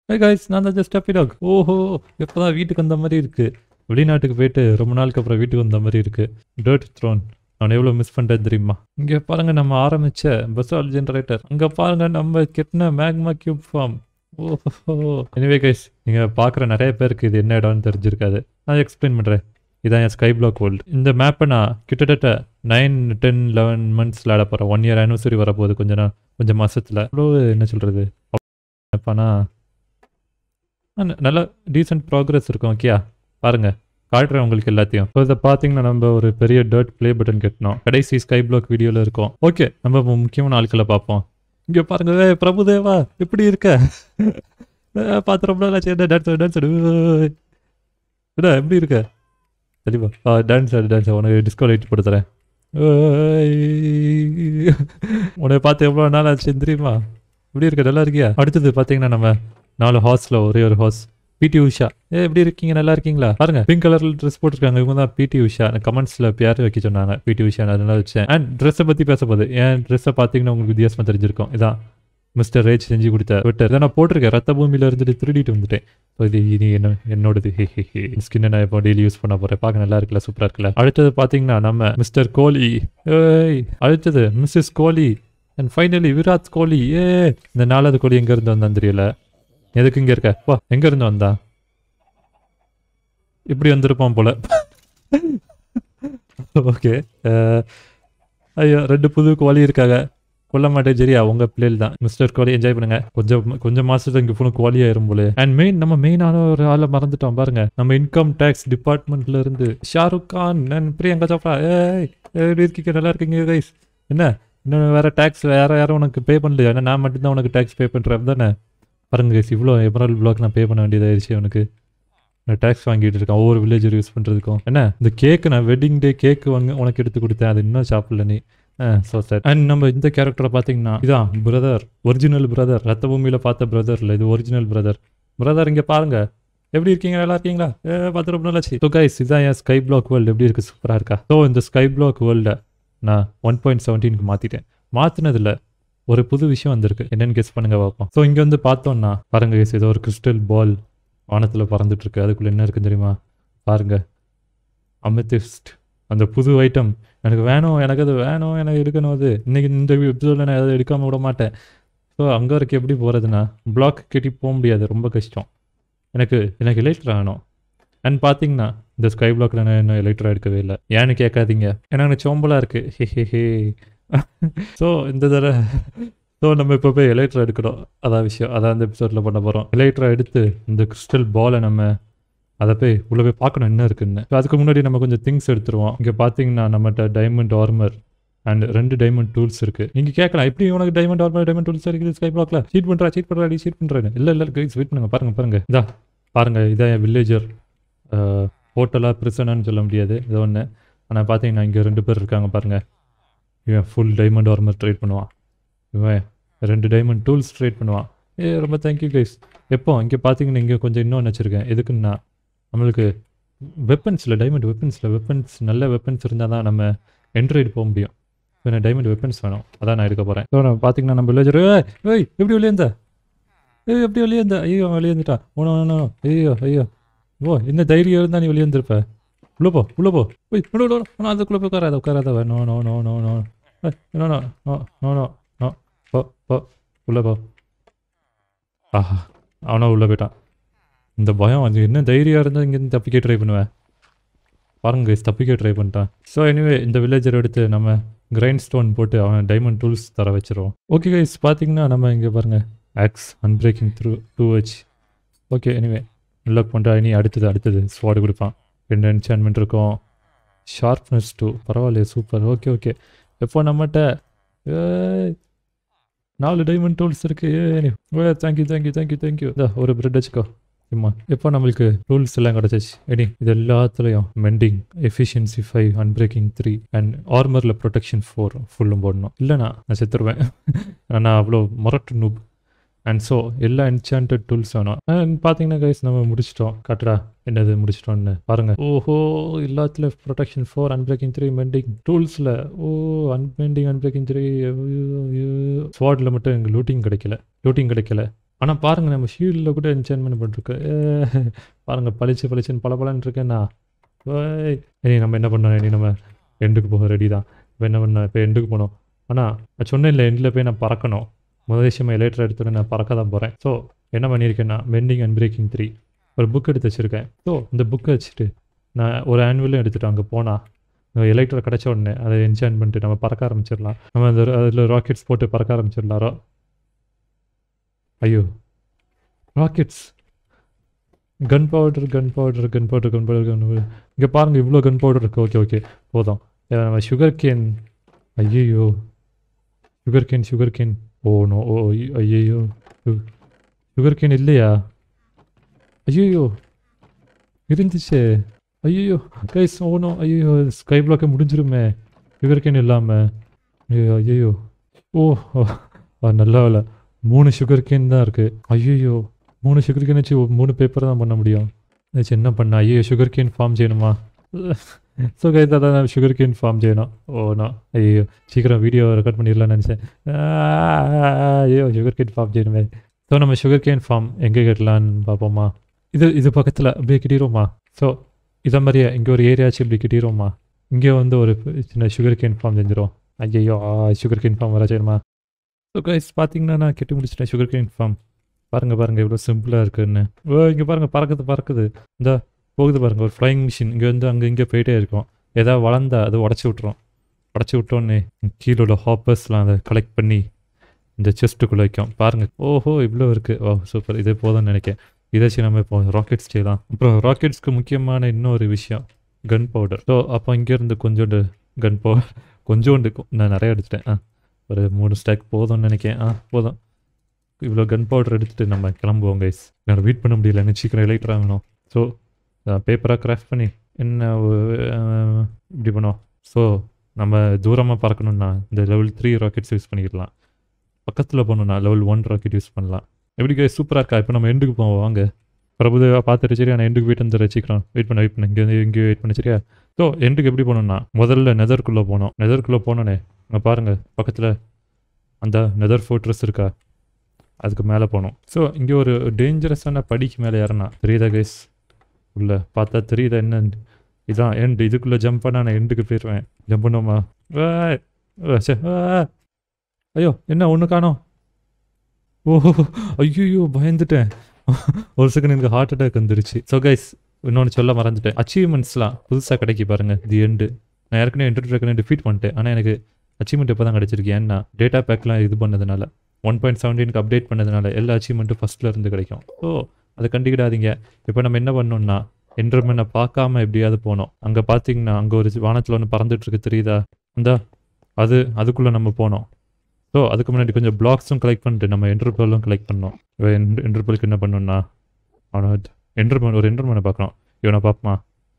Hey guys நான் தான் just talk ஓஹோ எப்போதான் வீட்டுக்கு வந்த மாதிரி இருக்கு வெளிநாட்டுக்கு போயிட்டு ரொம்ப நாளுக்கு அப்புறம் வீட்டுக்கு வந்த மாதிரி இருக்கு டர்ட் த்ரோன் நான் எவ்வளோ மிஸ் பண்ணுறேன் தெரியுமா இங்கே பாருங்க நம்ம ஆரம்பிச்ச பசால் ஜென்ரேட்டர் அங்கே பாருங்க நம்ம கெட்டின மேக்மா கியூப் ஃபார்ம் ஓஹோ எனிவே கைஸ் நீங்கள் பார்க்குற நிறைய பேருக்கு இது என்ன இடம்னு தெரிஞ்சிருக்காது நான் எக்ஸ்பிளைன் பண்ணுறேன் இதான் என் ஸ்கை பிளாக் வேர்ல்டு இந்த மேப்பை நான் கிட்டத்தட்ட நைன் டென் லெவன் மந்த்ஸ் விளாட போகிறேன் ஒன் இயர் ஆனிவர்சரி வரப்போகுது கொஞ்ச நாள் கொஞ்சம் மாசத்துல அவ்வளோ என்ன சொல்கிறது மேப்பானா நல்ல டீசென்ட் ப்ராக்ரஸ் இருக்கும் ஓகேயா பாருங்க காட்டுறேன் உங்களுக்கு எல்லாத்தையும் இப்போ இதை பார்த்தீங்கன்னா நம்ம ஒரு பெரிய டர்ட் ப்ளே பட்டன் கட்டணும் கடைசி ஸ்கை பிளாக் வீடியோவில் இருக்கும் ஓகே நம்ம இப்போ முக்கியமான ஆட்களை பார்ப்போம் இங்கே பாருங்க ஏய், பிரபுதேவா எப்படி இருக்க ஏய், பார்த்து ரொம்ப நாள் ஆச்சு என்ன டான்ஸ் டான்ஸ் என்ன எப்படி இருக்க தெளிவா ஆ டான்ஸ் ஆடு டான்ஸ் உனக்கு டிஸ்கோ லைட் போட்டு தரேன் ஏய். உன்னை பார்த்து எவ்வளோ நாள் ஆச்சு தெரியுமா எப்படி இருக்க நல்லா இருக்கியா அடுத்தது பார்த்தீங்கன்னா நம்ம நாலு ஹார்ஸ்ல ஒரே ஒரு ஹார்ஸ் பிடி உஷா ஏ எப்படி இருக்கீங்க நல்லா இருக்கீங்களா பாருங்க பிங்க் கலர்ல ட்ரெஸ் போட்டிருக்காங்க இவங்க தான் பிடி உஷா கமெண்ட்ஸ்ல பேர் வைக்க சொன்னாங்க பிடி உஷா நான் அதனால வச்சேன் அண்ட் ட்ரெஸ்ஸை பத்தி பேச போகுது என் ட்ரெஸ்ஸை பார்த்தீங்கன்னா உங்களுக்கு வித்தியாசமா தெரிஞ்சிருக்கும் இதான் மிஸ்டர் ரேஜ் செஞ்சு கொடுத்த ட்விட்டர் இதை நான் போட்டிருக்கேன் ரத்த பூமியில இருந்துட்டு திருடிட்டு வந்துட்டேன் So இது இது என்ன என்னோடது ஹே ஹே ஹே ஸ்கின்னை நான் இப்போ டெய்லி யூஸ் பண்ண போறேன் பார்க்க நல்லா இருக்குல்ல சூப்பரா இருக்குல்ல அடுத்தது பார்த்தீங்கன்னா நம்ம மிஸ்டர் கோலி ஏய் அடுத்தது missus Kohli and finally Virat Kohli ஏ இந்த நாலாவது கோலி எங்க இருந்து வந்தான்னு தெரியல எதுக்கு இங்க இருக்க வா எங்க இருந்து வந்தா இப்படி வந்திருப்பான் போல ஓகே ஐயோ ரெண்டு புது கோழி இருக்காங்க கொல்ல மாட்டேன் சரியா உங்க பிள்ளைகள் தான் மிஸ்டர் கோலி என்ஜாய் பண்ணுங்க கொஞ்சம் கொஞ்சம் மாசத்துல இங்க ஃபுல்லும் கோழி ஆயிரும் போல அண்ட் மெயின் நம்ம மெயினான ஒரு ஆளை மறந்துட்டோம் பாருங்க நம்ம இன்கம் டேக்ஸ் டிபார்ட்மெண்ட்ல இருந்து ஷாருக் கான் அண்ட் பிரியங்கா சோப்ரா ஏய் எப்படி இருக்கீங்க நல்லா இருக்கீங்க கைஸ் என்ன இன்னும் வேற டேக்ஸ் வேற யாரும் உனக்கு பே பண்ணலையா ஏன்னா நான் மட்டும்தான் உனக்கு டேக்ஸ் பே பண்றேன் தானே பாருங்க கைஸ் இவ்வளோ எமரல் பிளாக் நான் பே பண்ண வேண்டியதாயிருச்சு அவனுக்கு நான் டேக்ஸ் வாங்கிட்டு இருக்கேன் ஒவ்வொரு வில்லேஜர் யூஸ் பண்ணுறதுக்கும் என்ன இந்த கேக்கு நான் வெட்டிங் டே கேக்கு வாங்க உனக்கு எடுத்து கொடுத்தேன் அது இன்னும் சாப்பிடல நீ ஸோ சார் அண்ட் நம்ம இந்த கேரக்டரை பார்த்தீங்கன்னா இதான் பிரதர் ஒரிஜினல் பிரதர் ரத்த பூமியில் பார்த்த பிரதர் இல்லை இது ஒரிஜினல் பிரதர் பிரதர் இங்கே பாருங்க எப்படி இருக்கீங்க நல்லா இருக்கீங்களா ஏ பார்த்து ரொம்ப நல்லாச்சு ஸோ கைஸ் இதான் என் ஸ்கை பிளாக் வேர்ல்டு எப்படி இருக்கு சூப்பராக இருக்கா ஸோ இந்த ஸ்கை பிளாக் வேர்ல்டை நான் ஒன் பாயிண்ட் செவன்டீனுக்கு மாற்றிட்டேன் மாற்றினதில் ஒரு புது விஷயம் வந்திருக்கு என்னன்னு கெஸ் பண்ணுங்க பார்ப்போம் ஸோ இங்கே வந்து பார்த்தோம்னா பாருங்க guys, ஏதோ ஒரு கிறிஸ்டல் பால் வானத்தில் பறந்துட்டு இருக்கு அதுக்குள்ள என்ன இருக்குன்னு தெரியுமா பாருங்க அமெத்திஸ்ட் அந்த புது ஐட்டம் எனக்கு வேணும் எனக்கு அது வேணும் எனக்கு எடுக்கணும் அது இன்னைக்கு இந்த எபிசோடில் நான் அதை எடுக்காம விட மாட்டேன் ஸோ அங்கே வரைக்கும் எப்படி போகிறதுனா பிளாக் கட்டி போக முடியாது ரொம்ப கஷ்டம் எனக்கு எனக்கு எலக்ட்ரா வேணும் அண்ட் பார்த்தீங்கன்னா இந்த ஸ்கை பிளாக்ல நான் இன்னும் எலக்ட்ரா எடுக்கவே இல்லை ஏன்னு கேட்காதீங்க ஏன்னா எனக்கு சோம்பலாக இருக்கு ஹே ஹே ஹே ஸோ இந்த தடவை ஸோ நம்ம இப்போ போய் எலக்ட்ரா எடுக்கணும் அதான் விஷயம் அதான் இந்த எபிசோடில் பண்ண போகிறோம் எலக்ட்ரா எடுத்து இந்த கிறிஸ்டல் பாலை நம்ம அதை போய் உள்ள போய் பார்க்கணும் என்ன இருக்குன்னு So அதுக்கு முன்னாடி நம்ம கொஞ்சம் திங்ஸ் எடுத்துருவோம் இங்கே பார்த்தீங்கன்னா நம்மகிட்ட டைமண்ட் ஆர்மர் அண்ட் ரெண்டு டைமண்ட் டூல்ஸ் இருக்கு நீங்க கேட்கலாம் எப்படி உனக்கு டைமண்ட் ஆர்மர் டைமண்ட் டூல்ஸ் இருக்குது ஸ்கை பிளாக்ல சீட் பண்றா சீட் பண்றா நீ சீட் பண்றேன் இல்ல இல்ல கைஸ் வெயிட் பண்ணுங்க பாருங்க பாருங்க இதா பாருங்க இதான் என் வில்லேஜர் ஹோட்டலா பிரிசனான்னு சொல்ல முடியாது இது ஒன்று ஆனால் பார்த்தீங்கன்னா இங்கே ரெண்டு பேர் இருக்காங்க பாருங்க இவன் ஃபுல் டைமண்ட் ஆர்மர் ட்ரேட் பண்ணுவான் இவன் ரெண்டு டைமண்ட் டூல்ஸ் ட்ரேட் பண்ணுவான் ஏ ரொம்ப தேங்க்யூ கைஸ் எப்போ இங்கே பார்த்தீங்கன்னா இங்கே கொஞ்சம் இன்னொன்று வச்சுருக்கேன் எதுக்குன்னா நம்மளுக்கு வெப்பன்ஸில் டைமண்ட் வெப்பன்ஸில் வெப்பன்ஸ் நல்ல வெப்பன்ஸ் இருந்தால் தான் நம்ம என்ட்ராய்டு போக முடியும் ஸோ எனக்கு டைமண்ட் வெப்பன்ஸ் வேணும் அதான் நான் எடுக்க போகிறேன் ஸோ நான் பார்த்தீங்கன்னா நம்ம வில்லேஜர் ஏய் எப்படி வெளியே இருந்த ஏய் எப்படி வெளியே இருந்த ஐயோ அவன் வெளியே இருந்துட்டான் ஓனோ ஓனோ ஐயோ ஐயோ ஓ இந்த தைரியம் இருந்தால் நீ வெளியே இருந்திருப்ப உள்ள போ உள்ள போ ஓய் நோ நோ நோ அதுக்குள்ளே போய் உட்காராத உட்காராத no no no no no no no no no no no போ போ உள்ள போ ஆஹா அவனும் உள்ளே போயிட்டான் இந்த பயம் அது என்ன தைரியம் இருந்தால் இங்கேருந்து தப்பிக்க ட்ரை பண்ணுவேன் பாருங்க guys, தப்பிக்க ட்ரை பண்ணிட்டான் ஸோ எனிவே இந்த வில்லேஜர் எடுத்து நம்ம கிரைண்ட் ஸ்டோன் போட்டு அவன் டைமண்ட் டூல்ஸ் தர வச்சிருவோம் ஓகே கைஸ் பார்த்தீங்கன்னா நம்ம இங்கே பாருங்க axe unbreaking three two H okay anyway unlock பண்ணுறா இனி அடுத்தது அடுத்தது ஸ்வாடு கொடுப்பான் ரெண்டு என்சான்மெண்ட் இருக்கும் ஷார்ப்னஸ் டூ பரவாயில்லையே சூப்பர் ஓகே ஓகே எப்போ நம்மகிட்ட ஏய், நாலு டைமண்ட் டூல்ஸ் இருக்கு ஏ தேங்க்யூ தேங்க்யூ தேங்க்யூ தேங்க்யூ இதா ஒரு பிரெட் வச்சுக்கோ சும்மா இப்போ நம்மளுக்கு ரூல்ஸ் எல்லாம் கிடச்சிச்சு எடி இது எல்லாத்துலேயும் mending efficiency five unbreaking three and ஆர்மரில் ப்ரொடெக்ஷன் ஃபோர் ஃபுல்லும் போடணும் இல்லைனா நான் செத்துருவேன் நான் அவ்வளோ மொரட்டு நூப் அண்ட் ஸோ எல்லா என்சாண்டட் டூல்ஸ் வேணும் அண்ட் பார்த்தீங்கன்னா கைஸ் நம்ம முடிச்சிட்டோம் காட்டுடா என்னது முடிச்சிட்டோம்னு பாருங்க ஓஹோ எல்லாத்துல protection four unbreaking three mending டூல்ஸில் ஓ அன்பெண்டிங் அன்பிரேக்கிங் த்ரீ ஸ்வாடில் மட்டும் எங்களுக்கு லூட்டிங் கிடைக்கல லூட்டிங் கிடைக்கல ஆனால் பாருங்கள் நம்ம ஷீல்டில் கூட என்சான்மெண்ட் பண்ணிருக்கு பாருங்கள் பளிச்சு பளிச்சுன்னு பல பலன்னு இருக்கேன்னா ஓய் இனி நம்ம என்ன பண்ணோம் இனி நம்ம எண்டுக்கு போக ரெடி தான் இப்போ என்ன பண்ணோம் இப்போ எண்டுக்கு போனோம் ஆனால் நான் சொன்னேன் இல்லை எண்டில் போய் நான் பறக்கணும் முதல் விஷயமா எலேட்டர் எடுத்தோன்னே நான் பறக்க தான் போகிறேன் ஸோ என்ன பண்ணியிருக்கேன்னா பெண்டிங் அண்ட் பிரேக்கிங் த்ரீ ஒரு புக் எடுத்து வச்சுருக்கேன் ஸோ இந்த புக்கை வச்சுட்டு நான் ஒரு ஆனுவலும் எடுத்துகிட்டு அங்கே போனால் எலக்ட்ரா கிடச்ச உடனே அதை என்ஜாயின் பண்ணிட்டு நம்ம பறக்க ஆரம்பிச்சிடலாம் நம்ம அந்த அதில் ராக்கெட்ஸ் போட்டு பறக்க ஆரம்பிச்சிடலாம் ரா ஐயோ rockets gunpowder gunpowder gunpowder gunpowder gunpowder இங்கே பாருங்கள் இவ்வளோ கன் பவுடர் இருக்குது ஓகே ஓகே போதும் இதை நம்ம சுகர் கேன் ஐயோ sugarcane sugarcane oh no oh ஐயோ சுகர் கேன் இல்லையா ஐயோ இருந்துச்சே ஐயோ கைஸ் ஓனோ ஐயோ ஸ்கை பிளாக்கே முடிஞ்சிருமே சுகர் கேன் இல்லாமல் ஐயோ ஐயோ ஓ ஓ, ஆ, நல்லா இல்லை மூணு சுகர் கேன் தான் இருக்குது ஐயோ மூணு சுகர் கேன் வச்சு ஒரு மூணு பேப்பர் தான் பண்ண முடியும் வச்சு என்ன பண்ண ஐயோ சுகர் கேன் ஃபார்ம் செய்யணுமா ஸோ கைஸ் அதான் நான் சுகர் கேன் ஃபார்ம் செய்யணும் ஓ நான் ஐயோ சீக்கிரம் வீடியோ ரெக்கார்ட் பண்ணிடலாம்னு நினச்சேன் ஐயோ சுகர் கேன் ஃபார்ம் செய்யணுமே ஸோ நம்ம சுகர் கேன் ஃபார்ம் எங்கே கட்டலான்னு பார்ப்போமா இது இது பக்கத்தில் அப்படியே கிட்டிடுவோமா ஸோ இதை மாதிரியே இங்கே ஒரு ஏரியாச்சு இப்படி கிட்டிடுவோமா இங்கே வந்து ஒரு சின்ன சுகர் கேன் ஃபார்ம் செஞ்சிடும் ஐயோ சுகர் கேன் ஃபார்ம் வர செய்யணுமா ஸோ கைஸ் பார்த்தீங்கன்னா நான் கெட்டி முடிச்சிட்டேன் சுகர் கேன் ஃபார்ம் பாருங்கள் பாருங்கள் எவ்வளோ சிம்பிளாக இருக்குன்னு ஓ இங்கே பாருங்கள் பறக்குது பறக்குது இந்த போகுது பாருங்கள் ஒரு ஃப்ளைங் மிஷின் இங்கே வந்து அங்கே இங்கே போயிட்டே இருக்கும் ஏதாவது வளர்ந்தா அது உடச்சி விட்ரும் உடச்சி விட்டோன்னே கீழே உள்ள ஹாப்பர்ஸ்லாம் அதை கலெக்ட் பண்ணி இந்த செஸ்ட்டுக்குள்ளே வைக்கும் பாருங்கள் ஓஹோ இவ்வளோ இருக்குது ஓ சூப்பர் இதே போதும்னு நினைக்கிறேன் இதை வச்சு நம்ம இப்போ ராக்கெட்ஸ் செய்யலாம் அப்புறம் ராக்கெட்ஸ்க்கு முக்கியமான இன்னொரு விஷயம் கன் பவுடர் ஸோ அப்போ இங்கேருந்து கொஞ்சோண்டு கன் பவுடர் கொஞ்சோண்டு கொ- நான் நிறைய எடுத்துட்டேன் ஆ ஒரு மூணு ஸ்டாக் போதும்னு நினைக்கிறேன் ஆ போதும் இவ்வளோ கன் பவுடர் எடுத்துகிட்டு நம்ம கிளம்புவோம் கைஸ் நான் வெயிட் பண்ண முடியல எனக்கு சீக்கிரம் எலைட் ஆகணும் ஸோ பேப்பராக கிராஃப்ட் பண்ணி என்ன ஒரு, அஹ், இப்படி பண்ணுவோம் ஸோ நம்ம தூரமாக பறக்கணும்னா இந்த லெவல் த்ரீ ராக்கெட்ஸ் யூஸ் பண்ணிக்கலாம் பக்கத்தில் போகணுன்னா லெவல் ஒன் ராக்கெட் யூஸ் பண்ணலாம் எப்படி கைஸ் சூப்பராக இருக்கா இப்போ நம்ம எண்டுக்கு போவோம் வாங்க பிரபுதேவா பார்த்துட்டு சரியா நான் எண்டுக்கு போயிட்டு வந்து வச்சுக்கலாம் வெயிட் பண்ண வெயிட் பண்ண இங்கே வந்து இங்கே வெயிட் பண்ண சரியா ஸோ எண்டுக்கு எப்படி போகணும்னா முதல்ல நெதர்க்குள்ளே போனோம் நெதர்க்குள்ளே போனோன்னே அங்கே பாருங்கள் பக்கத்தில் அந்த நெதர் ஃபோர்ட்ரஸ் இருக்கா அதுக்கு மேலே போகணும் ஸோ இங்கே ஒரு டேஞ்சரஸான படிக்கு மேலே ஏறனா தெரியுதா கைஸ் உள்ள பார்த்தா தெரியுதா என்ன இதான் எண்டு இதுக்குள்ளே ஜம்ப் பண்ணா நான் எண்டுக்கு போயிடுவேன் ஜம்ப் பண்ணுவோமா ஏய், ஏ, ச்சே, ஏ. ஐயோ என்ன ஒன்று காணோம் ஓஹோ ஐயோ பயந்துட்டேன் ஒரு செகண்ட் எனக்கு ஹார்ட் அட்டாக் வந்துருச்சு ஸோ கைஸ் இன்னொன்று சொல்ல மறந்துட்டேன் அச்சீவ்மெண்ட்ஸ்லாம் புதுசாக கிடைக்கி பாருங்க தி எண்டு நான் ஏற்கனவே என்டர் ட்ராக்கனை டிஃபீட் பண்ணிட்டேன் ஆனால் எனக்கு அச்சீவ்மெண்ட் இப்போ தான் கிடச்சிருக்கு ஏன்னா டேட்டா பேக்லாம் இது பண்ணதுனால ஒன் பாயிண்ட் செவன்டீனுக்கு அப்டேட் பண்ணதுனால எல்லா அச்சீவ்மெண்ட்டும் ஃபஸ்ட்டில் இருந்து கிடைக்கும் ஸோ அதை கண்டுக்கிடாதீங்க இப்போ நம்ம என்ன பண்ணோம்னா என்டர்மென்னை பார்க்காம எப்படியாவது போனோம் அங்கே பார்த்தீங்கன்னா அங்கே ஒரு வானத்தில் ஒன்று பறந்துட்டு இருக்கு தெரியுதா அந்த அது அதுக்குள்ளே நம்ம போனோம் ஸோ அதுக்கு முன்னாடி கொஞ்சம் பிளாக்ஸும் கலெக்ட் பண்ணிட்டு நம்ம என்டர்போலும் கலெக்ட் பண்ணோம் என்டர்போலுக்கு என்ன பண்ணணும்னா அவனை என்டர்மேன் ஒரு என்டர்மேனை பார்க்கணும் இவனை பார்ப்போமா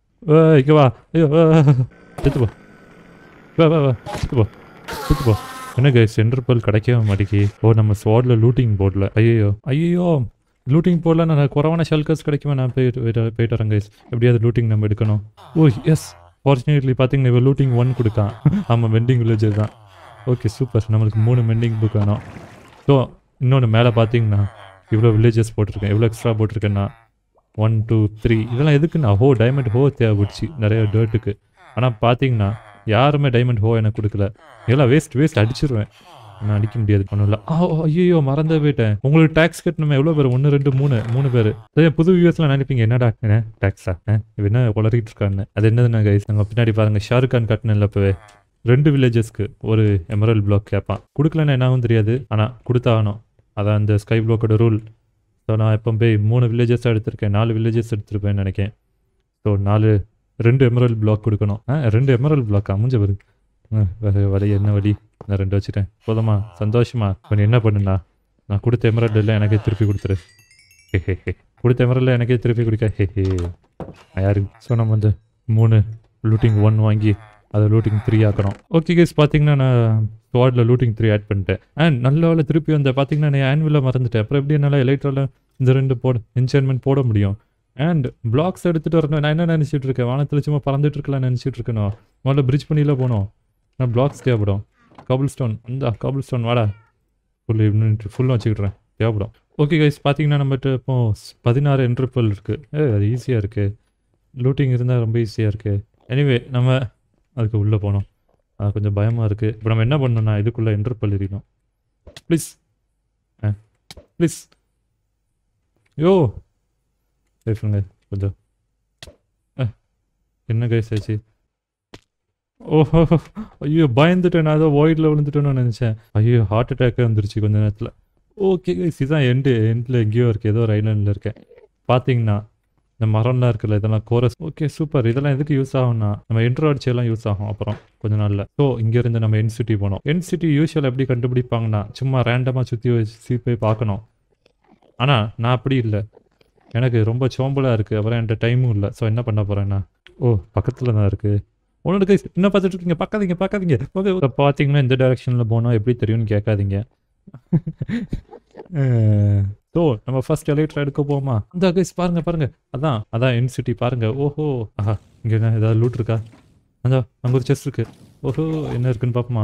ஏ இங்கே வா ஐயோ செத்து போ வா வா வா செத்து போ செத்து போ என்ன கைஸ் என்டர்போல் கிடைக்கவே மாட்டேங்கி ஓ நம்ம ஸ்வாடில் லூட்டிங் போர்டில் ஐயோ ஐயோ லூட்டிங் போர்டில் நான் குறவான ஷெல்கர்ஸ் கிடைக்குமா நான் போயிட்டு போயிட்டு போயிட்டு வரேன் கைஸ் எப்படியாவது லூட்டிங் நம்ம எடுக்கணும் ஓ எஸ் ஃபார்ச்சுனேட்லி பார்த்தீங்கன்னா இவன் லூட்டிங் ஒன் கொடுக்கான் ஆமாம் வெண்டிங் வில்லேஜர் தான் ஓகே சூப்பர் நம்மளுக்கு மூணு மெண்டிங் புக் வேணும் ஸோ இன்னொன்று மேலே பார்த்தீங்கன்னா இவ்வளோ வில்லேஜஸ் போட்டிருக்கேன் எவ்வளோ எக்ஸ்ட்ரா போட்டிருக்கேன்னா ஒன் டூ த்ரீ இதெல்லாம் எதுக்குண்ணா ஹோ டைமண்ட் ஹோ தேவைப்படுச்சு நிறைய டேர்ட்டுக்கு ஆனால் பார்த்தீங்கன்னா யாருமே டைமண்ட் ஹோ எனக்கு கொடுக்கல எல்லாம் வேஸ்ட் வேஸ்ட் அடிச்சிருவேன் நான் அடிக்க முடியாது ஒன்றும் இல்லை ஆ ஐயோ மறந்தே போயிட்டேன் உங்களுக்கு டேக்ஸ் கட்டணுமே எவ்வளோ பேர் ஒன்று ரெண்டு மூணு மூணு பேர் அதே புது வியூஸ்லாம் நினைப்பீங்க என்னடா என்ன டேக்ஸா இவன் என்ன உளறிட்டு இருக்கான்னு அது என்னதுண்ணா கைஸ் நாங்கள் பின்னாடி பாருங்க ஷாருக் கான் கட்டணும் இப்போவே ரெண்டு வில்லேஜஸ்க்கு ஒரு எமரல் பிளாக் கேட்பான் கொடுக்கலன்னா என்னாகும் தெரியாது ஆனால் கொடுத்தாகணும் அதான் அந்த ஸ்கை பிளாக்கோட ரூல் ஸோ நான் இப்போ போய் மூணு வில்லேஜஸ் எடுத்திருக்கேன் நாலு வில்லேஜஸ் எடுத்திருப்பேன்னு நினைக்கிறேன் ஸோ நாலு ரெண்டு எமரல் பிளாக் கொடுக்கணும் ஆ ரெண்டு எமரல் பிளாக்கா முடிஞ்ச வரு வேறு வழி என்ன வழி நான் ரெண்டு வச்சுட்டேன் போதுமா சந்தோஷமா இப்போ நீ என்ன பண்ணுண்ணா நான் கொடுத்த எமரல் எல்லாம் எனக்கே திருப்பி கொடுத்துரு ஹே ஹே ஹே கொடுத்த எமரல் எனக்கே திருப்பி கொடுக்க ஹே ஹே யாரு ஸோ நம்ம வந்து மூணு லூட்டிங் ஒன் வாங்கி அதை லூட்டிங் த்ரீ ஆக்கணும் ஓகே கேஸ் பார்த்தீங்கன்னா நான் ஸ்குவாடில் லூட்டிங் த்ரீ ஆட் பண்ணிட்டேன் அண்ட் நல்ல வேலை திருப்பி வந்த பார்த்தீங்கன்னா நான் ஆனுவலாக மறந்துட்டேன் அப்புறம் எப்படி என்னால் எலக்ட்ராவில் இந்த ரெண்டு போட என்ஜாய்மெண்ட் போட முடியும் அண்ட் பிளாக்ஸ் எடுத்துகிட்டு வரணும் நான் என்ன நினச்சிட்டு இருக்கேன் வானத்தில் சும்மா பறந்துட்டு இருக்கலாம்னு நினச்சிட்டு இருக்கணும் முதல்ல பிரிட்ஜ் பண்ணியில போகணும் நான் பிளாக்ஸ் தேவைப்படும் காபிள் ஸ்டோன் இந்த காபிள் ஸ்டோன் வாடா ஃபுல் ஃபுல்லாக வச்சுக்கிட்றேன் தேவைப்படும் ஓகே கைஸ் பார்த்தீங்கன்னா நம்மகிட்ட இப்போ பதினாறு என்ட்ரிப்பல் இருக்குது ஏ அது ஈஸியாக இருக்குது லூட்டிங் இருந்தால் ரொம்ப ஈஸியாக இருக்குது எனிவே நம்ம அதுக்கு உள்ளே போனோம் அது கொஞ்சம் பயமாக இருக்குது இப்போ நம்ம என்ன பண்ணணும்னா இதுக்குள்ளே என்ட்ரிப்பல் எறியணும் ப்ளீஸ் ஆ ப்ளீஸ் யோ லைஃபுங்க கொஞ்சம் ஆ என்ன கைஸ் ஆச்சு ஓஹோ ஐயோ பயந்துட்டேன் நான் ஏதோ வாய்டில் விழுந்துட்டேன்னு நினச்சேன் ஐயோ ஹார்ட் அட்டாக்கே வந்துருச்சு கொஞ்ச நேரத்தில் ஓகே கைஸ் இதுதான் எண்டு எண்டில் எங்கேயோ இருக்குது ஏதோ ஒரு ஐலண்டில் இருக்கேன் பார்த்தீங்கன்னா இந்த மரம்லாம் இருக்குல்ல இதெல்லாம் கோரஸ் ஓகே சூப்பர் இதெல்லாம் எதுக்கு யூஸ் ஆகும்னா நம்ம இன்ட்ரோ அடிச்செல்லாம் யூஸ் ஆகும் அப்புறம் கொஞ்ச நாளில் ஸோ இங்கேருந்து நம்ம என் சிட்டி போனோம் என் சிட்டி யூஸ்வல் எப்படி கண்டுபிடிப்பாங்கன்னா சும்மா ரேண்டமாக சுற்றி வச்சு போய் பார்க்கணும் ஆனால் நான் அப்படி இல்லை எனக்கு ரொம்ப சோம்பலாக இருக்குது அப்புறம் என்கிட்ட டைமும் இல்லை ஸோ என்ன பண்ண போகிறேன்னா ஓ பக்கத்தில் தான் இருக்குது ஒன்று கைஸ் என்ன பார்த்துட்டு இருக்கீங்க பார்க்காதீங்க பார்க்காதீங்க ஓகே இப்போ பார்த்தீங்கன்னா இந்த டைரக்ஷனில் போனால் எப்படி தெரியும்னு கேட்காதீங்க ஸோ நம்ம ஃபர்ஸ்ட் எலக்ட்ரா எடுக்க போமா இந்த கைஸ் பாருங்க பாருங்க அதான் அதான் என்சிட்டி பாருங்க ஓஹோ ஆஹா இங்கே என்ன ஏதாவது லூட் இருக்கா அந்த அங்கே ஒரு செஸ் இருக்கு ஓஹோ என்ன இருக்குன்னு பார்ப்போமா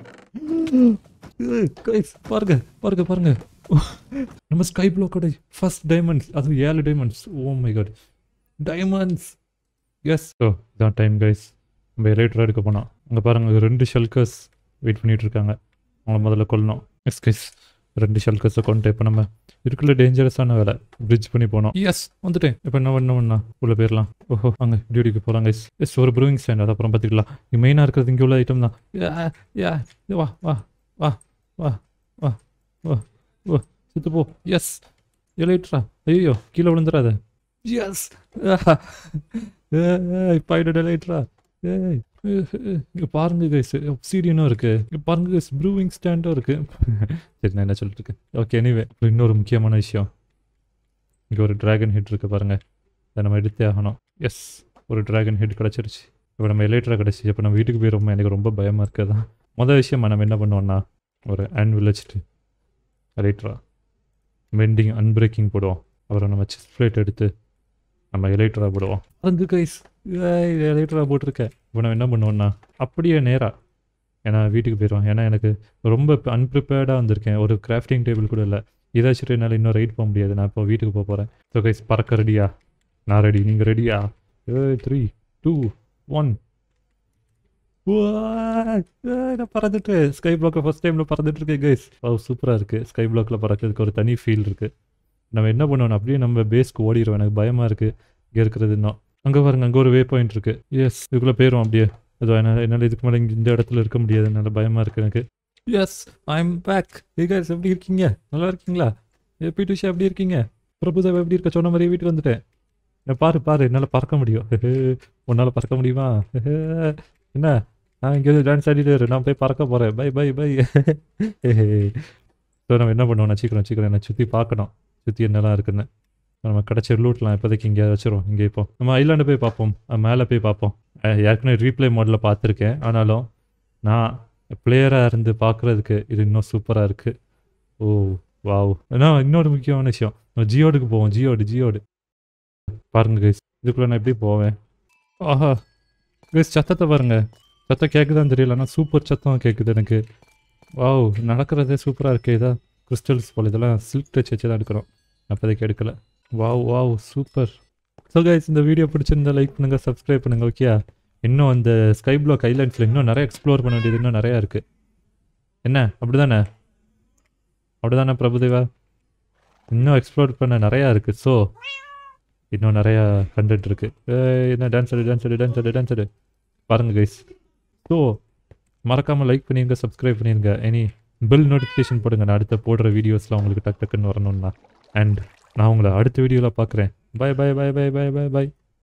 கைஸ் பாருங்க பாருங்க பாருங்க நம்ம ஸ்கை பிளாக்கோட ஃபர்ஸ்ட் டைமண்ட்ஸ் அது ஏழு diamonds oh my god diamonds yes oh இதான் டைம் கைஸ் நம்ம எலக்ட்ரா எடுக்க போனோம் அங்கே பாருங்க ரெண்டு ஷெல்கர்ஸ் வெயிட் பண்ணிட்டு இருக்காங்க அவங்கள முதல்ல கொல்லணும் எஸ் கைஸ் ரெண்டு ஷெல்கர்ஸை கொண்டு இப்போ நம்ம இருக்குள்ள டேஞ்சரஸான வேலை பிரிட்ஜ் பண்ணி போனோம் எஸ் வந்துட்டேன் இப்போ என்ன பண்ண பண்ணா உள்ள போயிடலாம் ஓஹோ அங்கே டியூட்டிக்கு போகலாம் கைஸ் எஸ் ஒரு ப்ரூவிங் ஸ்டாண்ட் அது அப்புறம் பார்த்துக்கலாம் இங்கே மெயினாக இருக்கிறது இங்கே உள்ள ஐட்டம் தான் யா, யா இது வா வா வா வா வா வா வா சுத்து போ எஸ் எலைட்ரா ஐயோ கீழே விழுந்துடாத எஸ் பாயிண்ட் எலைட்ரா ஏய் இங்கே பாருங்க கைஸ் ஒப்சீடியனும் இருக்கு இங்கே பாருங்க கைஸ் ப்ரூவிங் ஸ்டாண்டும் இருக்கு சரி நான் என்ன சொல்லிட்டு இருக்கேன் ஓகே எனிவே இன்னொரு முக்கியமான விஷயம் இங்கே ஒரு டிராகன் ஹெட் இருக்கு பாருங்க அதை நம்ம எடுத்தே ஆகணும் எஸ் ஒரு டிராகன் ஹெட் கிடச்சிருச்சு இப்போ நம்ம எலைட்ரா கிடச்சி இப்போ நம்ம வீட்டுக்கு போயிடுவோம் எனக்கு ரொம்ப பயமாக இருக்குதான் மொதல் விஷயமா நம்ம என்ன பண்ணுவோம்னா ஒரு ஆன் விளைச்சிட்டு எலைட்ரா பெண்டிங் அன்பிரேக்கிங் போடுவோம் அப்புறம் நம்ம செஸ் பிளேட் எடுத்து நம்ம எலைட்ரா போடுவோம் அங்கு கைஸ் எலைட்ரா போட்டிருக்கேன் இப்போ நம்ம என்ன பண்ணுவோம்னா அப்படியே நேராக ஏன்னா வீட்டுக்கு போயிடுவோம் ஏன்னா எனக்கு ரொம்ப அன்ப்ரிப்பேர்டாக வந்திருக்கேன் ஒரு கிராஃப்டிங் டேபிள் கூட இல்லை இதை வச்சுட்டு என்னால் இன்னும் ரைட் போக முடியாது நான் இப்போ வீட்டுக்கு போக போகிறேன் ஸோ கைஸ் பறக்க ரெடியா நான் ரெடி நீங்கள் ரெடியா ஏ த்ரீ டூ ஒன் நான் பறந்துட்டு ஸ்கை பிளாக்ல ஃபர்ஸ்ட் டைமில் பறந்துட்டு இருக்கேன் கைஸ் ஓ சூப்பராக இருக்குது ஸ்கை பிளாக்ல பறக்கிறதுக்கு ஒரு தனி ஃபீல் இருக்குது நம்ம என்ன பண்ணுவோம் அப்படியே நம்ம பேஸ்க்கு ஓடிடுவோம் எனக்கு பயமாக இருக்குது இங்கே இருக்கிறது இன்னும் அங்கே பாருங்க அங்கே ஒரு வே பாயிண்ட் இருக்கு எஸ் இதுக்குள்ளே போயிடும் அப்படியே ஏதோ என்னால் என்னால் இதுக்கு மேலே இங்கே இந்த இடத்துல இருக்க முடியாது என்னால் பயமாக இருக்கு எனக்கு yes I'm back guys எப்படி இருக்கீங்க நல்லா இருக்கீங்களா எப்படி டுஷா எப்படி இருக்கீங்க பிரபுதேவா எப்படி இருக்க சொன்ன மாதிரியே வீட்டுக்கு வந்துட்டேன் நான் பாரு பாரு என்னால் பறக்க முடியும் உன்னால் பறக்க முடியுமா என்ன நான் இங்கே டான்ஸ் ஆடிட்டு இரு. நான் போய் பறக்க போகிறேன் பை பை பை ஸோ நம்ம என்ன பண்ணுவோம் நான் சீக்கிரம் சீக்கிரம் என்னை சுற்றி பார்க்கணும் சுற்றி என்னெல்லாம் இருக்குன்னு நம்ம கிடச்ச லூட்லாம் இப்போதைக்கு இங்கே வச்சிரும் இங்கே இப்போ நம்ம ஐலாண்டு போய் பார்ப்போம் அஹ் மேலே போய் பார்ப்போம் அஹ் ஏற்கனவே ரீப்ளே மோடில் பார்த்துருக்கேன் ஆனாலும் நான் பிளேயராக இருந்து பார்க்குறதுக்கு இது இன்னும் சூப்பராக இருக்குது ஓ வாவ் ஆனால் இன்னொரு முக்கியமான விஷயம் நம்ம ஜியோடுக்கு போவோம் ஜியோடு ஜியோடு பாருங்க கைஸ் இதுக்குள்ளே நான் எப்படி போவேன் ஆஹா கைஸ் சத்தத்தை பாருங்க சத்தம் கேட்குதான்னு தெரியல ஆனால் சூப்பர் சத்தம் கேட்குது எனக்கு வாவ் நடக்கிறதே சூப்பராக இருக்கு இதா கிறிஸ்டல்ஸ் போல் இதெல்லாம் சில்க் டச் வச்சு தான் எடுக்கிறோம் அப்போதைக்கு எடுக்கல wow wow super so guys இந்த வீடியோ பிடிச்சிருந்தா லைக் பண்ணுங்கள் சப்ஸ்கிரைப் பண்ணுங்கள் ஓகே இன்னும் அந்த ஸ்கை பிளாக் ஐலாண்ட்ஸில் இன்னும் நிறைய எக்ஸ்ப்ளோர் பண்ண வேண்டியது இன்னும் நிறையா இருக்குது என்ன அப்படிதானே அப்படிதானே பிரபுதேவா இன்னும் எக்ஸ்ப்ளோர் பண்ண நிறையா இருக்குது ஸோ இன்னும் நிறையா கண்டென்ட் இருக்குது என்ன டான்ஸ் ஆடு டான்ஸ் ஆடு டான்ஸ் ஆடு டான்ஸ் ஆடு பாருங்கள் கைஸ் ஸோ மறக்காமல் லைக் பண்ணிடுங்க சப்ஸ்கிரைப் பண்ணிடுங்க எனி பெல் நோட்டிஃபிகேஷன் போடுங்க நான் அடுத்த போடுற வீடியோஸ்லாம் உங்களுக்கு டக் டக்குன்னு வரணும்னா அண்ட் நான் உங்களை அடுத்த வீடியோவில் பார்க்குறேன் bye bye bye bye bye bye by